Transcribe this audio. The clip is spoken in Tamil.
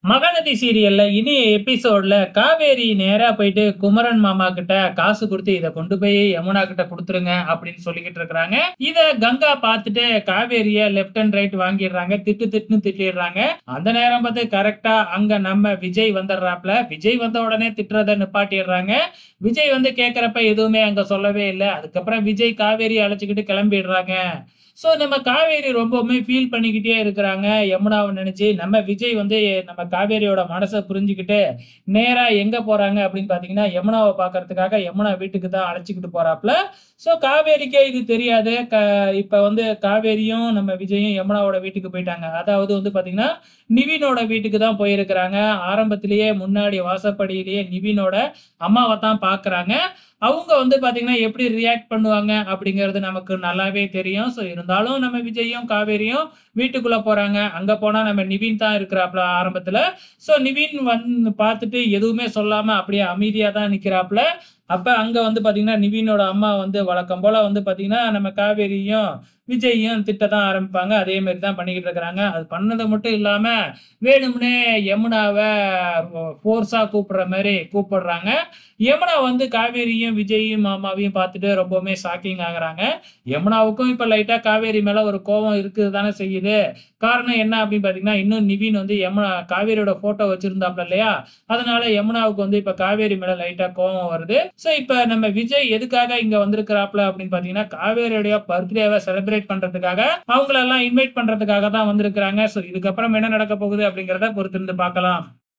மகாநதி சீரியல்ல இனி எபிசோட்ல காவேரி நேரா போயிட்டு குமரன் மாமா கிட்ட காசு கொடுத்து இதை கொண்டு போய் யமுனா கிட்ட கொடுத்துருங்க அப்படின்னு சொல்லிக்கிட்டு இருக்கிறாங்க இத கங்கா பார்த்துட்டு காவேரிய லெஃப்ட் அண்ட் ரைட் வாங்கிடுறாங்க திட்டு திட்டுன்னு திட்டிடுறாங்க அந்த நேரம் பார்த்து கரெக்டா அங்க நம்ம விஜய் வந்துடுறாப்ல விஜய் வந்த உடனே திட்டுறத நிப்பாட்டிடுறாங்க விஜய் வந்து கேட்கறப்ப எதுவுமே அங்க சொல்லவே இல்லை அதுக்கப்புறம் விஜய் காவேரி அழைச்சிக்கிட்டு கிளம்பிடுறாங்க ஸோ நம்ம காவேரி ரொம்பவுமே ஃபீல் பண்ணிக்கிட்டே இருக்கிறாங்க யமுனாவை நினைச்சு நம்ம விஜய் வந்து நம்ம காவேரியோட மனசை புரிஞ்சுக்கிட்டு நேரா எங்க போறாங்க அப்படின்னு பாத்தீங்கன்னா யமுனாவை பார்க்கறதுக்காக யமுனா வீட்டுக்கு தான் அழைச்சிக்கிட்டு போறாப்ல ஸோ காவேரிக்கே இது தெரியாது க இப்ப வந்து காவேரியும் நம்ம விஜயும் யமுனாவோட வீட்டுக்கு போயிட்டாங்க அதாவது வந்து பாத்தீங்கன்னா நிவினோட வீட்டுக்கு தான் போயிருக்கிறாங்க ஆரம்பத்திலேயே முன்னாடி வாசப்படியிலேயே நிவினோட அம்மாவை தான் பாக்குறாங்க அவங்க வந்து பாத்தீங்கன்னா எப்படி ரியாக்ட் பண்ணுவாங்க அப்படிங்கிறது நமக்கு நல்லாவே தெரியும் ஸோ இருந்தாலும் நம்ம விஜயும் காவேரியும் வீட்டுக்குள்ள போறாங்க அங்க போனா நம்ம நிவின் தான் இருக்கிறாப்ல ஆரம்பத்துல ஸோ நிவின் வந்து பார்த்துட்டு எதுவுமே சொல்லாம அப்படியே அமைதியா தான் நிக்கிறாப்ல அப்ப அங்க வந்து பாத்தீங்கன்னா நிவினோட அம்மா வந்து வழக்கம் போல வந்து பாத்தீங்கன்னா நம்ம காவேரியும் விஜயும் திட்ட தான் ஆரம்பிப்பாங்க அதே மாதிரி தான் பண்ணிக்கிட்டு இருக்கிறாங்க அது பண்ணது மட்டும் இல்லாம வேணும்னே யமுனாவை ஃபோர்ஸா கூப்பிடுற மாதிரி கூப்பிடுறாங்க யமுனா வந்து காவேரியும் விஜயும் மாமாவையும் பார்த்துட்டு ரொம்பவுமே ஷாக்கிங் ஆகுறாங்க யமுனாவுக்கும் இப்ப லைட்டா காவேரி மேல ஒரு கோபம் இருக்குது தானே செய்யுது காரணம் என்ன அப்படின்னு பாத்தீங்கன்னா இன்னும் நிவின் வந்து யமுனா காவேரியோட போட்டோ வச்சிருந்தாப்ல இல்லையா அதனால யமுனாவுக்கு வந்து இப்ப காவேரி மேல லைட்டா கோபம் வருது சோ இப்ப நம்ம விஜய் எதுக்காக இங்க வந்திருக்கிறாப்ல அப்படின்னு பாத்தீங்கன்னா காவேரியோட பர்த்டேவை செலிப்ரேட் பண்றதுக்காக அவங்களெல்லாம் இன்வைட் பண்றதுக்காக தான் வந்திருக்கிறாங்க சோ இதுக்கப்புறம் என்ன நடக்க போகுது அப்படிங்கறத பொறுத்திருந்து பார்க்கலாம்